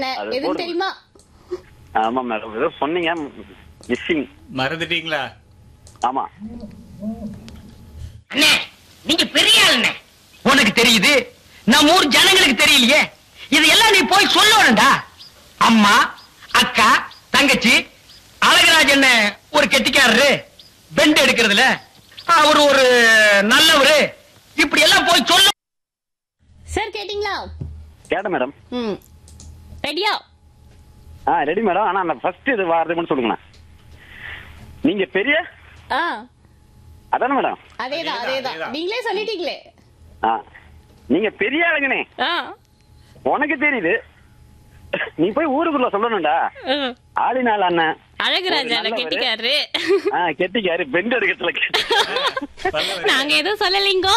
என்ன அது எதுன்னு போடுங்க. தெரியுமா ஆமா மேடம் ஏதோ சொன்னீங்க மிஸ்ஸிங் மறந்துட்டீங்களா ஆமா அண்ணே நீங்க பெரிய ஆளுண்ணே உனக்கு தெரியுது நம்ம ஊர் ஜனங்களுக்கு தெரியலையே இதெல்லாம் நீ போய் சொல்லணும்டா அம்மா அக்கா தங்கச்சி அழகராஜ் என்ன ஒரு கெட்டிக்காரரு பெண்ட் எடுக்கிறதுல அவர் ஒரு நல்லவரு இப்படி எல்லாம் போய் சொல்ல சார் கேட்டீங்களா கேட்டேன் மேடம் ம் ரெடியா ஆ ரெடி மேடம் ஆனா அந்த ஃபர்ஸ்ட் இது வாரது மட்டும் சொல்லுங்கண்ணா நீங்க பெரிய ஆ அதானே மேடம் அதேதான் அதேதான், அதேதான் அதேதான். நீங்களே சொல்லிட்டீங்களே ஆ நீங்க பெரிய ஆளுங்கண்ணே ஆ உனக்கு தெரியுது நீ போய் ஊருக்குள்ள சொல்லணும்டா ம். ஆளினாள் அண்ணன் அழகுராஜா ஒரு நல்லவரு. கெட்டிக்காரு ஆ கெட்டிக்காரு பெண்ட் எடுக்கத்துல பரவாயில்ல. நாங்க எதுவும் சொல்லலைங்கோ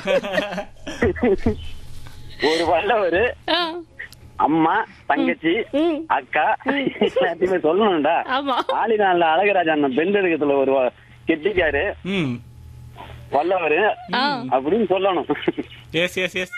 ஒரு வல்லவரு ஆ, அம்மா தங்கச்சி ம். அக்கா எல்லாத்தையுமே சொல்லணும்டா ஆமா ஆளினால அழகராஜா அண்ணன் பெண்ட் எடுக்கத்துல ஒரு வ- கெட்டிக்காரு ம் வல்லவரு ஆ. அப்படின்னு சொல்லணும் எஸ் எஸ் எஸ்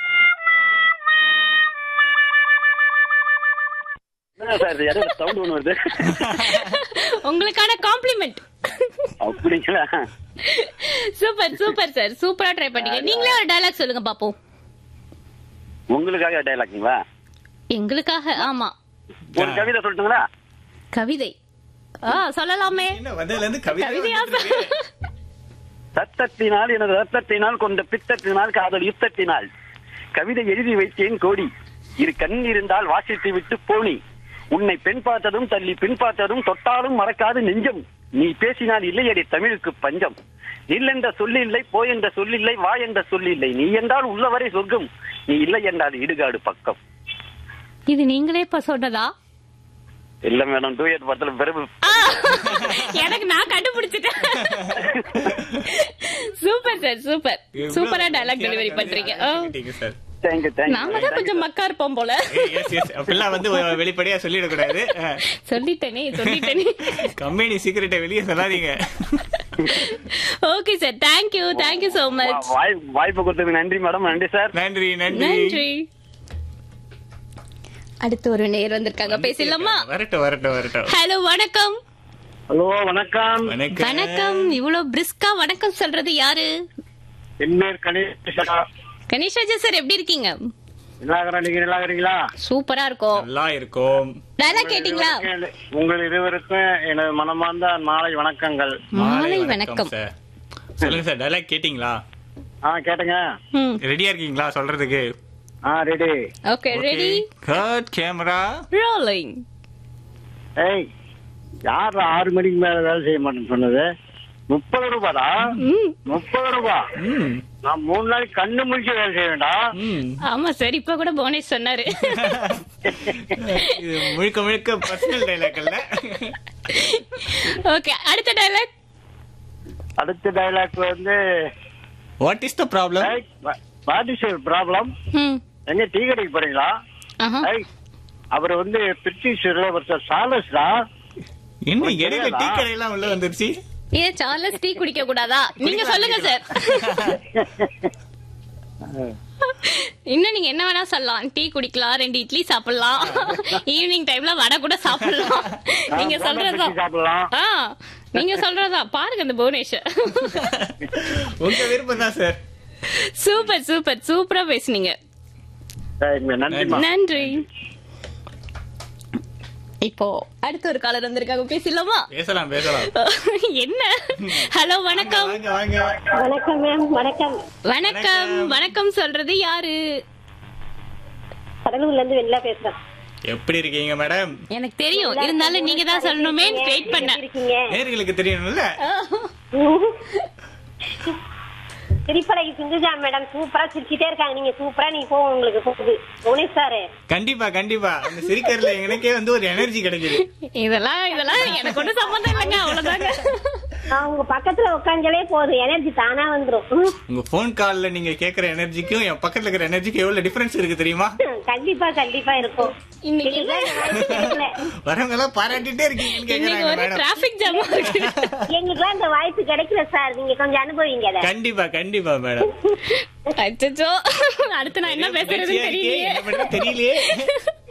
என்ன சார் இது இடையில சவுண்ட் ஒண்ணு வருது உங்களுக்கான காம்ப்ளிமெண்ட் அப்படிங்களா சூப்பர் சூப்பர் சார் சூப்பரா ட்ரை பண்ணீங்க நீங்களே ஒரு டயலாக் சொல்லுங்க பாப்போம் உங்களுக்காக டைலாக்குங்களா எங்களுக்காக ஆமா ஒரு கவிதை சொல்லட்டுங்களா கவிதை ஆ சொல்லலாமே என்ன வந்ததுல இருந்து கவிதை கவிதையா வந்துட்டு இருக்கு. சத்தத்தினால் எனது ரத்தத்தினால் கொண்ட பித்தத்தினால் காதல் யுத்தத்தினால் கவிதை எழுதி வைத்தேன் கோடி இரு கண் இருந்தால் வாசித்து விட்டு போனி உன்னை பெண் பார்த்ததும் தள்ளி பின் பார்த்ததும் தொட்டாலும் மறக்காது நெஞ்சம் நீ பேசினால் இல்லையடி தமிழுக்கு பஞ்சம் நில் என்ற சொல்லில்லை போய் என்ற சொல்லில்லை வா என்ற சொல்லில்லை நீ என்றால் உள்ளவரை சொர்க்கம் நீ இல்லை என்றால் இடுகாடு பக்கம் இது நீங்களே இப்ப சொன்னதா இல்ல மேடம் டூ எட் படத்துல பிறகு ஆ, எனக்கு நான் கண்டுபிடிச்சிட்டேன் சூப்பர் சார் சூப்பர் இவ்வளவு சூப்பரா டயலாக் ஈஸியான டெலிவரி கவிதை பண்றீங்க கேட்டீங்க சார் தேங்க்யூ நாம தான் கொஞ்சம் மக்கா இருப்போம் போல எஸ் எஸ் அப்படிலாம் வந்து வெளிப்படையா சொல்லிடக்கூடாது சொல்லிட்டேனே சொல்லிட்டேனே கம்பெனி சீக்கிரட்டை வெளியே சொல்லாதீங்க okay sir thank you thank you so much வாய்ப்பு கொடுத்ததுக்கு நன்றி மேடம் நன்றி சார் நன்றி நன்றி நன்றி அடுத்து ஒரு நேர் வந்திருக்காங்க பேசலாமா வரட்டும் வரட்டும் வரட்டும் ஹலோ வணக்கம் ஹலோ வணக்கம் வணக்கம் வணக்கம் இவ்வளவு பிரிஸ்கா வணக்கம் சொல்றது யாரு என் பேர் கணேசா கணேஷ்ராஜா சார் எப்படி இருக்கீங்க நிலாகரா நீங்க நிலாகரீங்களா சூப்பரா இருக்கும் நல்லா இருக்கும் டயலாக் கேட்டீங்களா உங்கள் இருவருக்கும் எனது மனமார்ந்த மாலை வணக்கங்கள் மாலை வணக்கம் சார் சொல்லுங்க சார் டைலாக் கேட்டிங்களா ஆ கேட்டுங்க ம் ரெடியா இருக்கீங்களா சொல்றதுக்கு ஆ ready okay ready cut camera rolling ஏய் யார் ஆறு மணிக்கு மேல வேலை செய்ய மாட்டேன்னு சொன்னது முப்பது ரூபாடா ம் முப்பது ரூபா ம் நான் மூணு நாளைக்கு கண்ணு முடிச்சு வேலை செய்ய வேண்டாம் ம் ஆமா சார் இப்ப கூட போனேஷ் சொன்னாரு இது முழுக்க முழுக்க பர்சனல் டைலாக் அல்ல ஓகே அடுத்த டயலாக் அடுத்த டைலாக் வந்து what is the problem what is problem ம் எங்க டீ கடைக்கு போறீங்களா ஆஹா ஏய் அவர் வந்து பிரிட்டிஷ் இளவரசர் சார்லஸ்டா என்ன உனக்கு இடையில தெரியாதா? டீ கடையெல்லாம் உள்ள வந்துருச்சு ஏன் சார்லஸ் டீ குடிக்க கூடாதா நீங்க சொல்லுங்க சார் இன்னும் நீங்க என்ன வேணா சொல்லலாம் டீ குடிக்கலாம் ரெண்டு இட்லி சாப்பிடலாம் ஈவினிங் டைம்ல வடை கூட சாப்பிடலாம் நீங்க சொல்றதா சாப்பிடலாம் ஆ நீங்க சொல்றதா பாருங்க இந்த புவனேஷ் உங்க விருப்பம் தான் சார் சூப்பர் சூப்பர் சூப்பரா பேசுனீங்க சரிங்க, நன்றிம்மா நன்றி இப்போ அடுத்த ஒரு காலர் வந்திருக்காங்க பேசலாமா பேசலாம் பேசலாம் என்ன ஹலோ வணக்கம் வாங்க வாங்க வணக்கம் மேம் வணக்கம் வணக்கம் வணக்கம் சொல்றது யாரு கடலூர்ல இருந்து வெண்ணிலா பேசுறேன் எப்படி இருக்கீங்க மேடம் எனக்கு தெரியும் இருந்தாலும் நீங்க தான் சொல்லணுமே வெயிட் பண்ண எப்படி இருக்கீங்க நேர்களுக்கு தெரியணும்ல திரிப்படகி சிந்துஜா மேடம் சூப்பரா சிரிச்சிட்டே இருக்காங்க நீங்க சூப்பரா நீங்க போங்க உங்களுக்கு போகுது புவனேஷ் சாரு கண்டிப்பா கண்டிப்பா அந்த சிரிக்கிறதுல எனக்கே வந்து ஒரு எனர்ஜி கிடைக்குது இதெல்லாம் இதெல்லாம் எனக்கு ஒன்றும் சம்மந்தம் இல்லைங்க அவ்வளவுதாங்க நான் உங்க பக்கத்துல உட்காந்தாலே போதும் எனர்ஜி தானா வந்துரும் ம், உங்க போன் கால்ல நீங்க கேக்குற எனர்ஜிக்கும் என் பக்கத்துல இருக்கிற எனர்ஜிக்கும் எவ்வளவு டிஃபரன்ஸ் இருக்கு தெரியுமா கண்டிப்பா கண்டிப்பா இருக்கும் இன்னைக்கு இதுதான் இந்த வாய்ப்பு கிடைக்கல. வரவங்க எல்லாம் பாராட்டிட்டே இருக்கீங்கன்னு இன்னைக்கு கேக்குறாங்க ஒரு மேடம் டிராபிக் ஜாமா இருக்கு எங்களுக்குலாம் இந்த வாய்ப்பு கிடைக்கல சார் நீங்க கொஞ்சம் அனுபவிங்க அதை கண்டிப்பா கண்டிப்பா மேடம் அச்சச்சோ அடுத்து நான் என்ன பேசுறதுன்னு மகிழ்ச்சியா இருக்கே, தெரியலையே என்ன பண்றது தெரியலையே